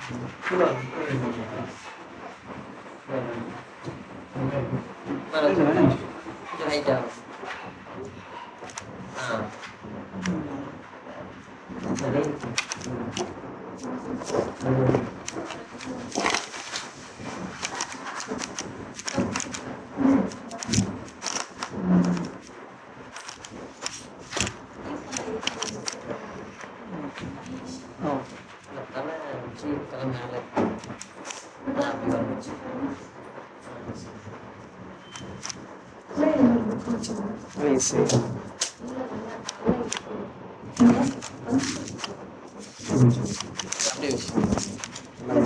கொஞ்சம் ஹைட்டா ஆ சரி இந்த தலை கீழ் தலை மேலே ஆ, அப்படி வந்துச்சு அப்படியே வச்சு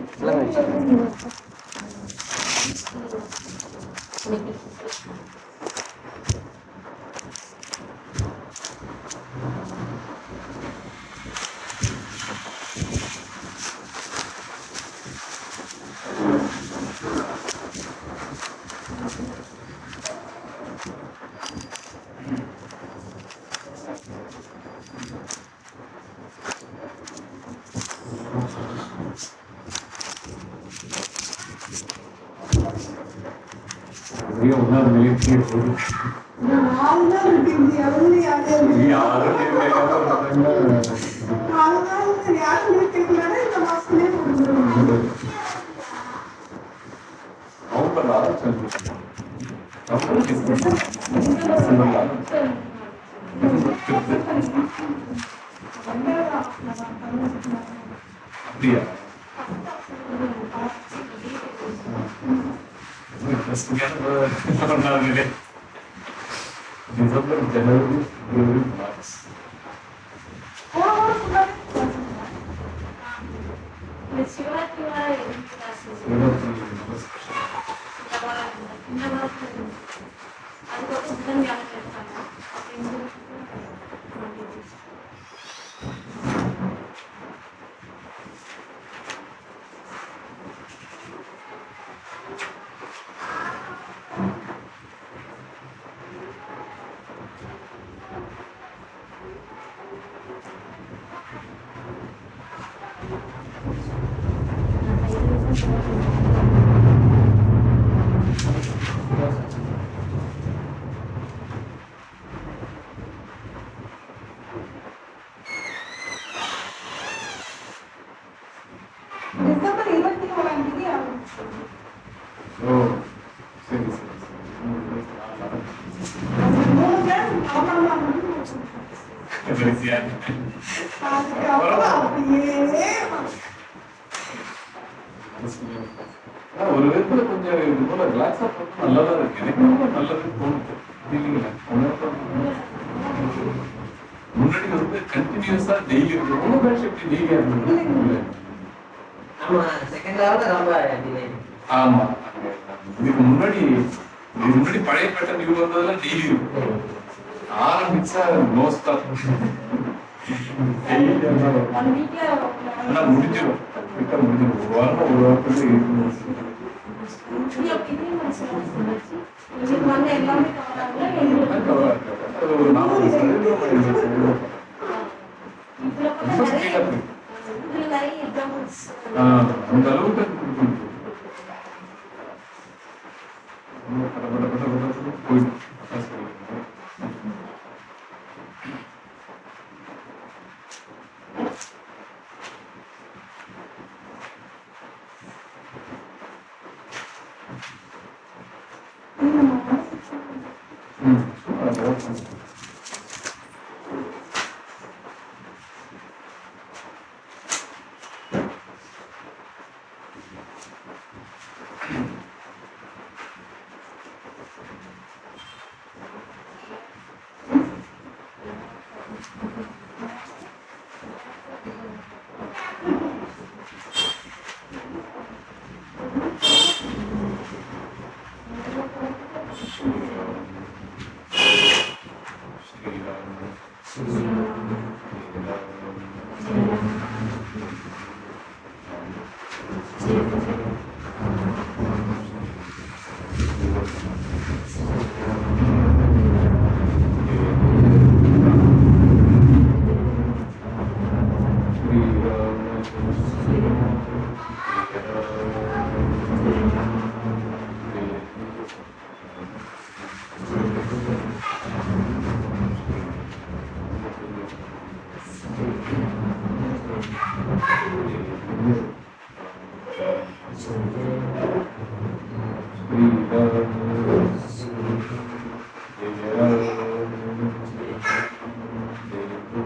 பெரிய ஒன்றாவது நிலையம் கீழே போகுது நாலு நாள் இருக்கு இந்த இறந்து யாரும் நீ ஆரோக்கியம் கேட்காம இருந்தாங்க. நாலு நாள் யாரும் இருக்கிறதுனால இந்த மாசத்துலயே கொடுத்துருவாங்க நவம்பர்ல ஆரம்பிச்சாங்க. November December. டிசம்பர்ல ஆரம்பிச்சாங்க. அப்படியா ரொம்ப இன்ட்ரெஸ்டிங்கான ஒன்றாவது நிலை டிசம்பர் ஜனவரி பிப்ரவரி மார்ச் இருபத்தி ரொம்ப ஸ்பெஷல் டிசம்பர் இருபத்தி ஓராம் தேதி ஆரம்பிச்சு ஓ சரி சரி சரி மூணு வயசு நாலு ஆரம்பிச்சு. மூணு பேர் அவமானம் பண்ணி முடிச்சிருக்காங்க. கடைசியா அதுக்கப்புறம் அப்படியே ஆனா, ஒரு விதத்துல கொஞ்சம் இது போல ரிலாக்ஸா போட்டு நல்லதா இருக்கு எனக்கு ரொம்ப நல்லதுன்னு தோணுது இல்லைங்களா முன்னாடி வந்து கண்டினியூஸா டெய்லி இருக்கு ரொம்ப பேட்ச் எப்படி டெய்லியா இருந்தது ஆமா செகண்ட் லெவலில் ரொம்ப டிலே ஆமா இதுக்கு முன்னாடி இதுக்கு முன்னாடி பழைய பேட்டர்ன் இவங்க வந்ததெல்லாம் டெய்லி இருக்கும் ஆரம்பிச்சா நோ ஸ்டாப் டெய்லி ஒன் வீக்ல ஆனா முடிஞ்சிடும் கிட்ட முடிஞ்சிடும் ஒரு வாரம் ஒரு வாரத்துல இருக்கணும் இதுக்கு வந்து எல்லாமே கவராங்க எங்களுக்கு அது ஒரு நாற்பது சதவீதம் ஐம்பது சதவீதம் இதுல ரொம்ப கொஞ்சம் ஸ்பீடா நிறைய இருக்கு இதுல நிறைய எக்ஸாம்பிள்ஸ் ஆஹ் அந்த அளவுக்கு அது கொடுக்கும். ரொம்ப பட பட பட பட போயிடும் அதான் சொல்றேன். ம் அதான் சொல்றேன். ஸ்ரீராம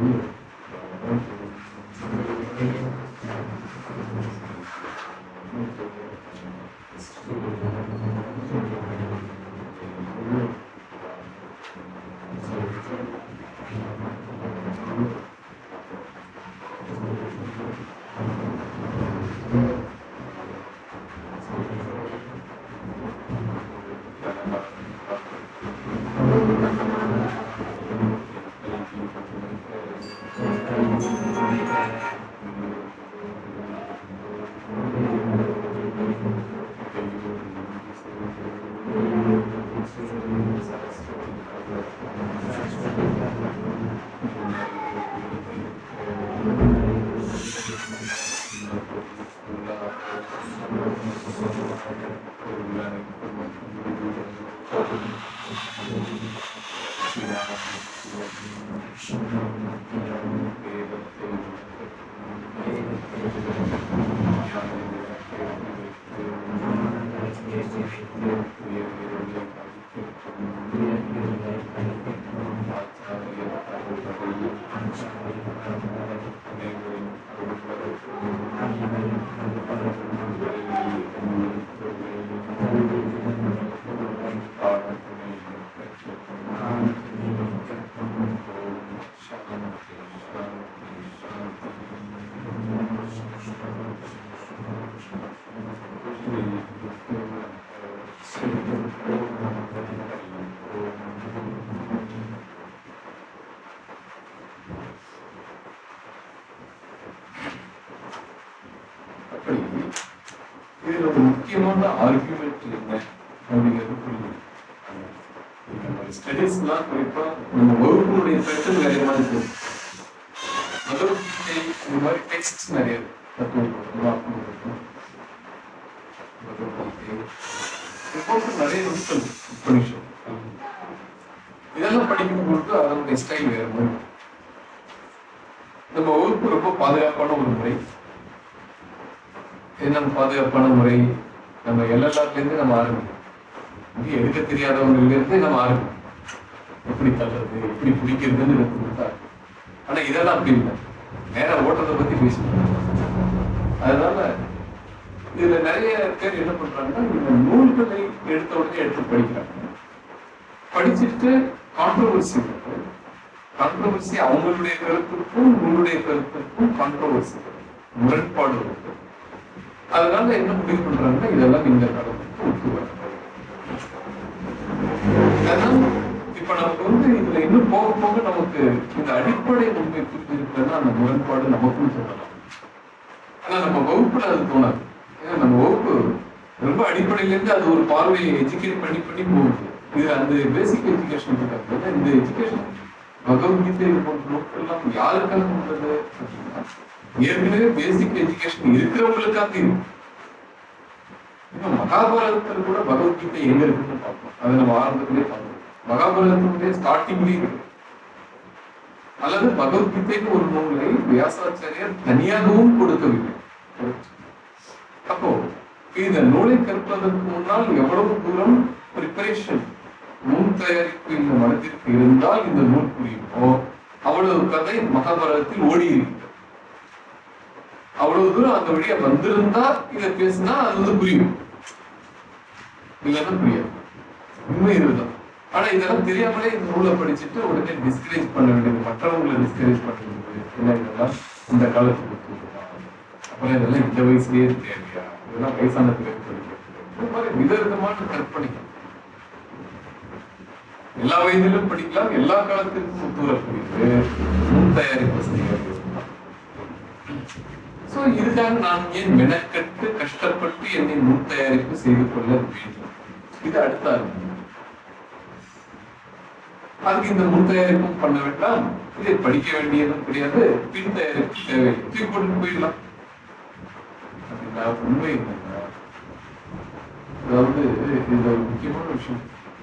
அப்படி இதுல ஒரு முக்கியமான ஆர்குமெண்ட் என்ன அப்படிங்கிறது புரியுது நம்ம ஸ்டடீஸ்லாம் குறிப்பா நம்ம வகுப்பினுடைய பேட்டர்ன் வேற மாதிரி இருக்கு பகவத்கீதை இந்த மாதிரி டெக்ஸ்ட் நிறைய இருக்கு தத்துவம் ஆத்மபோதம், பகவத்கீதை இது போன்ற நிறைய நுட்கள் உபனிஷம் இதெல்லாம் படிக்கும் பொழுது அதனுடைய ஸ்டைல் வேற மாதிரி இருக்கும். நம்ம வகுப்பு ரொம்ப பாதுகாப்பான ஒரு முறை என்ன பாதுகாப்பான முறை நம்ம எல்எல்ஆர்ல இருந்து நம்ம ஆரம்பிக்கணும் இது எடுக்க தெரியாதவங்கல இருந்து நம்ம ஆரம்பிக்கணும் எப்படி தள்ளுறது எப்படி பிடிக்கிறதுன்னு எனக்கு கொடுத்தா ஆனா இதெல்லாம் அப்படி இல்லை நேரா ஓட்டுறதை பத்தி பேசணும் அதனால இதுல நிறைய பேர் என்ன பண்றாங்கன்னா இந்த நூல்களை எடுத்த உடனே எடுத்து படிக்கிறாங்க படிச்சுட்டு கான்ட்ரவர்சி கான்ட்ரவர்சி அவங்களுடைய கருத்துக்கும் உங்களுடைய கருத்துக்கும் கான்ட்ரவர்சி முரண்பாடு இருக்கு அதனால என்ன முடிவு பண்றாங்கன்னா இதெல்லாம் இந்த காலத்துக்கு ஒத்து வராது. அதனால இப்ப நமக்கு வந்து இதுல இன்னும் போக போக நமக்கு இந்த அடிப்படை உண்மை புரிஞ்சிருக்கிறதுனா அந்த முரண்பாடு நமக்கும் சொல்லலாம் ஆனா நம்ம வகுப்புல அது தோணாது ஏன்னா நம்ம வகுப்பு ரொம்ப அடிப்படையில இருந்து அது ஒரு பார்வையை எஜுகேட் பண்ணி பண்ணி போகுது இது அந்த பேசிக் எஜுகேஷன் இருக்காது இந்த எஜுகேஷன் பகவத்கீதை போன்ற நோக்கம் எல்லாம் யாருக்காக உள்ளது அப்படின்னா ஏற்கனவே பேசிக் எஜுகேஷன் இருக்கிறவங்களுக்காக இருக்கு இன்னும் மகாபாரதத்தில் கூட பகவத்கீதை எங்க இருக்குன்னு பார்ப்போம் அதை நம்ம ஆரம்பத்திலே பார்க்கணும் மகாபாரதத்தினுடைய ஸ்டார்டிங்லேயே இருக்கு அல்லது பகவத்கீதைக்கு ஒரு நூலை வியாசாச்சாரியர் தனியாகவும் கொடுக்கவில்லை அப்போ இந்த நூலை கற்பதற்கு முன்னால் எவ்வளவு தூரம் ப்ரிப்பரேஷன் முன் தயாரிப்பு இந்த மனதிற்கு இருந்தால் இந்த நூல் புரியுமோ அவ்வளவு கதை மகாபாரதத்தில் ஓடி இருக்கிறது அவ்வளவு தூரம் அந்த வழியா வந்திருந்தா இதை பேசினா அது வந்து புரியும் இல்லைன்னா புரியாது உண்மை இதுதான் ஆனா இதெல்லாம் தெரியாமலே இந்த நூலை படிச்சுட்டு உடனே டிஸ்கரேஜ் பண்ண வேண்டியது மற்றவங்களை டிஸ்கரேஜ் பண்ண வேண்டியது என்ன இதெல்லாம் இந்த காலத்துக்கு ஒத்துக்குதா? அப்புறம் இதெல்லாம் இந்த வயசுலயே தேவையா இதெல்லாம் வயசான பிறகு படிக்கிறது இந்த மாதிரி விதவிதமான கற்பனைகள் எல்லா வயதிலும் படிக்கலாம் எல்லா காலத்திற்கும் ஒத்துவரக்கூடியது முன் தயாரிப்பு செய்கிறது சோ இதுக்காக நான் ஏன் மெனக்கட்டு கஷ்டப்பட்டு என்னை முன் தயாரிப்பு செய்து கொள்ள வேண்டும் இது அடுத்த அறிவு அதுக்கு இந்த முன் தயாரிப்பும் பண்ண வேண்டாம் இதை படிக்க வேண்டியதும் கிடையாது பின் தயாரிப்பு தேவை தூக்கி போட்டு போயிடலாம் அப்படின்னா உண்மை என்னன்னா அதாவது இது ஒரு முக்கியமான விஷயம்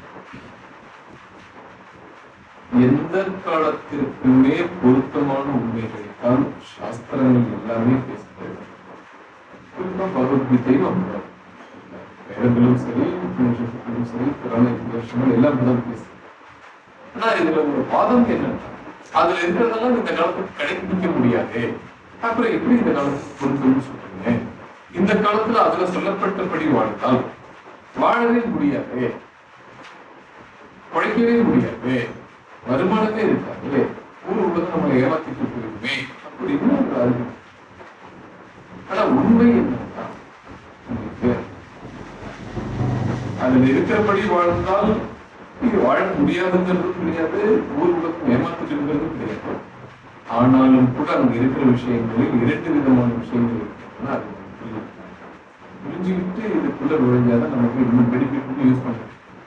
எந்த காலத்திற்குமே பொருத்தமான உண்மைகளை தான் சாஸ்திரங்கள் எல்லாமே பேசுகிறது குறிப்பா பகவத்கீதையும் அப்படிதான் வேதங்களும் சரி உபநிஷத்துக்களும் சரி புராண இதிகாசங்கள் எல்லாம் அப்படிதான் பேசுது ஆனா இதுல ஒரு வாதம் என்னன்னா அதுல இருக்கிறதெல்லாம் இந்த காலத்துக்கு கடைபிடிக்க முடியாது அப்புறம் எப்படி இந்த காலத்துக்கு பொருந்தும்னு சொல்றீங்க இந்த காலத்துல அதுல சொல்லப்பட்டபடி வாழ்ந்தால் வாழவே முடியாது உழைக்கவே முடியாது வருமானமே இருக்காது ஊர் உலகம் நம்மளை ஏமாத்திட்டு போயிருமே அப்படின்னு ஒரு அறிவு ஆனா உண்மை என்னன்னா உங்களுக்கு அதுல இருக்கிறபடி வாழ்ந்தால் நீங்க வாழ முடியாதுங்கிறதும் கிடையாது ஊர் உலகம் ஏமாத்துறதுங்கிறதும் கிடையாது ஆனாலும் கூட அங்க இருக்கிற விஷயங்களில் இரண்டு விதமான விஷயங்கள் இருக்குன்னா அது நமக்கு புரியும். புரிஞ்சுக்கிட்டு இதுக்குள்ள நுழைஞ்சாதான் நமக்கு இன்னும் பெனிஃபிட் யூஸ் பண்ண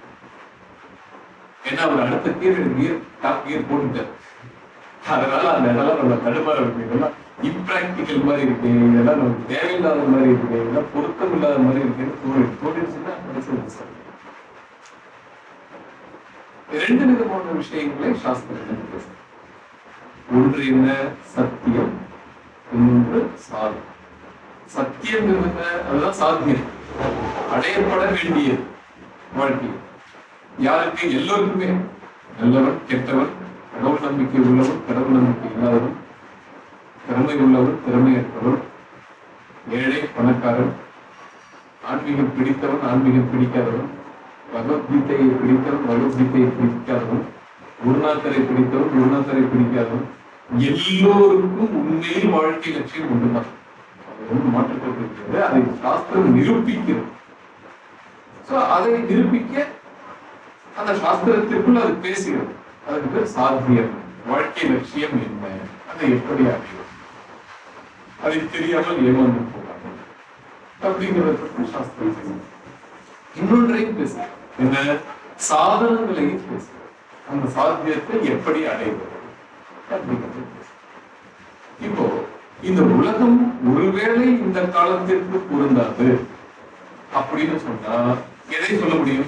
ஏன்னா அவர் அடுத்த கியர் கியர் டாப் கியர் போட்டுட்டார் அதனால அந்த இடம்லாம் நம்ம தடுமாற இருக்கு இதெல்லாம் இம்ப்ராக்டிக்கல் மாதிரி இருக்கு இதெல்லாம் நமக்கு தேவையில்லாத மாதிரி இருக்கு இதெல்லாம் பொருத்தம் இல்லாத மாதிரி இருக்குன்னு தோணு தோணிச்சுன்னா மனசு சார் ரெண்டு விதமான விஷயங்களை சாஸ்திரத்தில் பேசுறோம் ஒன்று என்ன சத்தியம் இன்னொன்று சாதம் சத்தியம் என்ன அதுதான் சாத்தியம் அடையப்பட வேண்டியது வாழ்க்கையில் யாருக்கு எல்லோருக்குமே நல்லவன் கெட்டவன் கடவுள் நம்பிக்கை உள்ளவன் கடவுள் நம்பிக்கை இல்லாதவன் திறமை உள்ளவன் திறமையற்றவன் ஏழை பணக்காரன் ஆன்மீகம் பிடித்தவன் ஆன்மீகம் பிடிக்காதவன் பகவத்கீதையை பிடித்தவன் பகவத்கீதையை பிடிக்காதவன் குருநாதரை பிடித்தவன் குருநாதரை பிடிக்காதவன் எல்லோருக்கும் உண்மையில் வாழ்க்கை லட்சியம் ஒன்றுதான் அது ஒன்று மாற்றப்பட்டிருக்கிறது அதை சாஸ்திரம் நிரூபிக்கிறது சோ அதை நிரூபிக்க அந்த சாஸ்திரத்திற்குள் அது பேசுகிறது அதுக்கு பேர் சாத்தியம் வாழ்க்கை லட்சியம் என்ன அதை எப்படி அடையும் அதை தெரியாமல் ஏமாந்து போகாது அப்படிங்கிறத பற்றி சாஸ்திரம் பேசுகிறது இன்னொன்றையும் பேசுகிறது என்ன சாதனங்களையும் பேசுகிறது அந்த சாத்தியத்தை எப்படி அடைவது அப்படிங்கிறது பேசுகிறது. இப்போ இந்த உலகம் ஒருவேளை இந்த காலத்திற்கு பொருந்தாது அப்படின்னு சொன்னா எதை சொல்ல முடியும்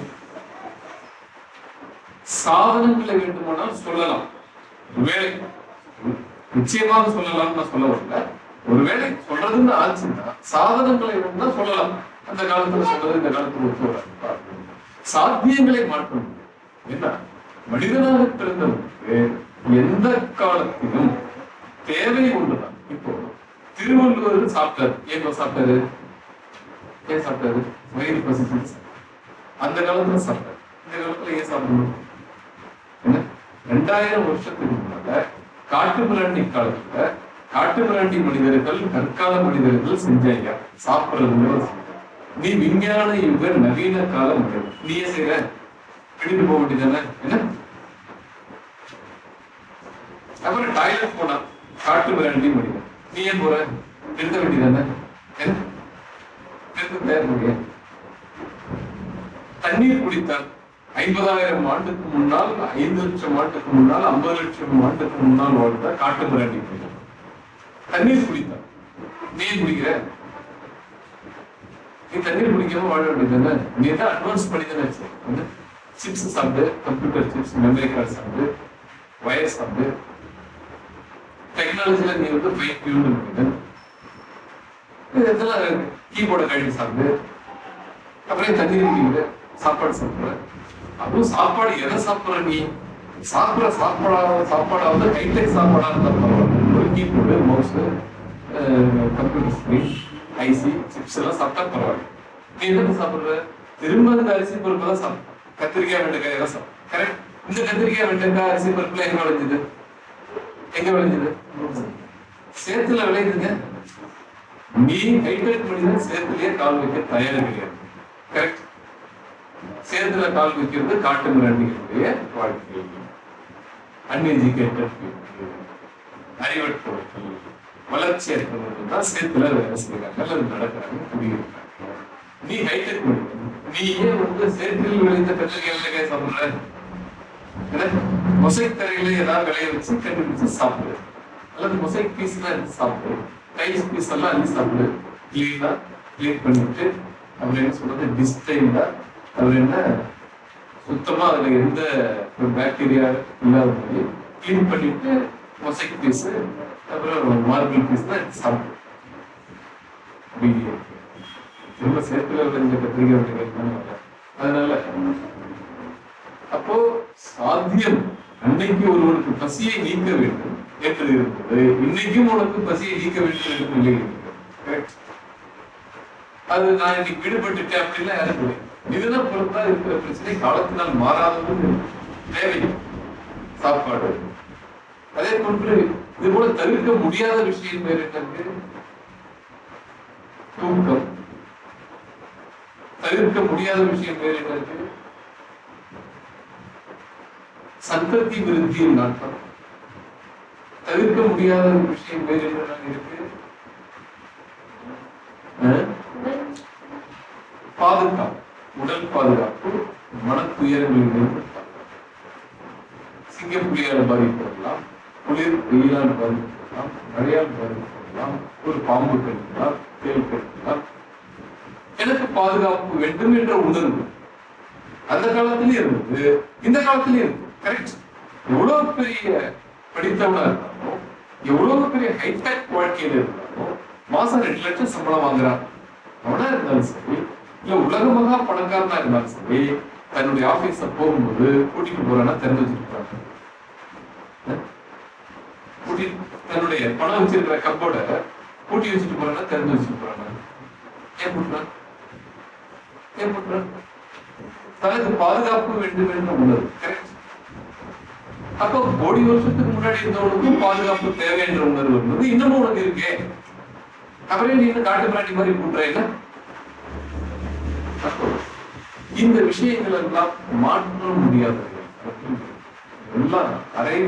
சாதனங்களை வேண்டுமானால் சொல்லலாம் ஒருவேளை நிச்சயமாக சொல்லலாம் நான் சொல்ல வரல ஒருவேளை சொல்றதுன்னு ஆச்சுன்னா சாதனங்களை வேணும்னா சொல்லலாம் அந்த காலத்துல சொல்றது இந்த காலத்துல ஒத்து வராது சாத்தியங்களை மாற்ற முடியும் என்ன மனிதனாக பிறந்தவனுக்கு எந்த காலத்திலும் தேவை ஒன்றுதான் இப்போ திருவள்ளுவர் சாப்பிட்டாரு ஏன் சாப்பிட்டாரு ஏன் சாப்பிட்டாரு வயிறு பசிச்சு அந்த காலத்துல சாப்பிட்டாரு இந்த காலத்துல ஏன் சாப்பிடணும் என்ன ரெண்டாயிரம் வருஷத்துக்கு முன்னால காட்டு மிராண்டி காலத்துல காட்டு மிராண்டி மனிதர்கள் கற்கால மனிதர்கள் செஞ்சாங்க சாப்பிடுறது நீ விஞ்ஞான யுக நவீன கால மனிதர் நீயே செய்யற பிடித்து போக வேண்டியதானே என்ன அப்புறம் டாய்லெட் போனா காட்டு மிராண்டி மனிதன் நீ ஏன் போற நிறுத்த வேண்டியதானே என்ன நிறுத்த தேவை முடியாது தண்ணீர் குடித்தால் ஐம்பதாயிரம் ஆண்டுக்கு முன்னால் ஐந்து லட்சம் ஆண்டுக்கு முன்னால் ஐம்பது லட்சம் ஆண்டுக்கு முன்னால் வாழ்ந்த காட்டு மிராண்டி மனிதன் தண்ணீர் குடித்தால் நீ ஏன் குடிக்கிற நீ தண்ணீர் குடிக்காம வாழ வேண்டியது நீ தான் அட்வான்ஸ் பண்ணிதானே சிப்ஸ் சாப்பிடு கம்ப்யூட்டர் சிப்ஸ் மெமரி கார்டு சாப்பிடு வயர் சாப்பிடு டெக்னாலஜில நீ வந்து பைக் யூஸ் பண்ணிட்டு இதெல்லாம் கீபோர்டை கழட்டி சாப்பிடு அப்புறம் தண்ணி குடிக்கிற சாப்பாடு சாப்பிடுற அதுவும் சாப்பாடு எதை சாப்பிடுற நீ சாப்பிடுற சாப்பாடா சாப்பாடாவது ஹைடெக் சாப்பாடா இருந்தா பரவாயில்ல ஒரு keyboard mouse computer screen IC chips எல்லாம் சாப்பிட்டா பரவாயில்ல நீ என்ன சாப்பிடுற திரும்ப அந்த அரிசி பருப்பு தான் சாப்பிடுற கத்திரிக்காய் வெண்டைக்காய் எல்லாம் சாப்பிடுற கரெக்ட் இந்த கத்திரிக்காய் வெண்டைக்காய் அரிசி பருப்புல எங்க விளைஞ்சது எங்க விளைஞ்சது சேத்துல விளையுதுங்க நீ ஹைடெக் மனிதன் சேத்துலயே கால் வைக்க தயார் கிடையாது கரெக்ட் சேத்துல கால் வைக்கிறது காட்டு மிராண்டிகளுடைய வாழ்க்கை அன்எஜுகேட்டட் அறிவற்றவர்கள் வளர்ச்சி அற்றவர்கள் தான் சேத்துல வேலை செய்யறாங்க அல்லது நடக்கிறாங்க குடியிருக்காங்க நீ ஹைடெக் மனிதன் நீ ஏன் வந்து சேத்தில் விளைந்த கத்திரிக்காய் வெண்டைக்காய் சாப்பிடுற மொசைக் தரையில ஏதாவது விளைய வச்சு கண்டுபிடிச்சு சாப்பிடு அல்லது மொசைக் பீஸ் தான் எடுத்து சாப்பிடு டைல்ஸ் பீஸ் எல்லாம் அள்ளி சாப்பிடு கிளீனா கிளீன் பண்ணிட்டு அவர் என்ன சொல்றது டிஸ்டைன்டா அவர் என்ன சுத்தமா அதுல எந்த பாக்டீரியா இல்லாத மாதிரி கிளீன் பண்ணிட்டு மொசைக் பீஸ் அப்புறம் மார்பிள் பீஸ் தான் எடுத்து சாப்பிடு அப்படி திரும்ப சேர்த்துல விளைஞ்ச கத்திரிக்காய் வெண்டைக்காய் தானே வர. அதனால அப்போ சாத்தியம் அன்னைக்கு ஒருவனுக்கு பசியை நீக்க வேண்டும் என்று இருந்தது இன்னைக்கும் உனக்கு பசியை நீக்க வேண்டும் என்று நிலை இருக்கிறது Correct? அது நான் இன்னைக்கு விடுபட்டுட்டேன் அப்படின்லாம் யாரும் இல்லை இதெல்லாம் பொறுத்தா இருக்கிற பிரச்சனை காலத்தினால் மாறாதது தேவை சாப்பாடு அதே போன்று இது போல தவிர்க்க முடியாத விஷயம் வேறு என்னது தூக்கம் தவிர்க்க முடியாத விஷயம் வேறு என்னது சந்ததி விருத்தியின் நாட்டம் தவிர்க்க முடியாத ஒரு விஷயம் வேறு என்ன இருக்கு அஹ்? பாதுகாப்பு உடல் பாதுகாப்பு மன துயரங்களிலிருந்து சிங்கப்புலியால் பாதிக்கப்படலாம் குளிர் வெயிலால் பாதிக்கப்படலாம் மழையால் பாதிக்கப்படலாம் ஒரு பாம்பு கடிக்கலாம் தேல் கடிக்கலாம் எனக்கு பாதுகாப்பு வேண்டும் என்ற உணர்வு அந்த காலத்திலயும் இருந்தது இந்த காலத்திலயும் இருக்கு கரெக்ட் எவ்வளவு பெரிய படித்தவனா இருந்தாலும் எவ்வளவு பெரிய ஹைடெக் வாழ்க்கையில இருந்தாலும் மாசம் ரெண்டு லட்சம் சம்பளம் வாங்குறான் அவனா இருந்தாலும் சரி இல்ல உலக மகா பணக்காரனா இருந்தாலும் சரி தன்னுடைய ஆபீஸ போகும்போது கூட்டிட்டு போறானா திறந்து வச்சிருக்காங்க கூட்டி தன்னுடைய பணம் வச்சிருக்கிற கப்போட கூட்டி வச்சுட்டு போறானா திறந்து வச்சுட்டு போறானா ஏன் போட்டுறான் ஏன் போட்டுறான் தனக்கு பாதுகாப்பு வேண்டும் என்ற உணர்வு கரெக்ட் அப்போ கோடி வருஷத்துக்கு முன்னாடி இருந்தவனுக்கும் பாதுகாப்பு தேவை என்ற உணர்வு இருந்தது இன்னமும் உனக்கு இருக்கே அப்புறம் நீ இன்னும் காட்டு பிராண்டி மாதிரி கூட்டுறேன் அப்போ இந்த விஷயங்கள் எல்லாம் மாற்ற முடியாதது எல்லாம் அரை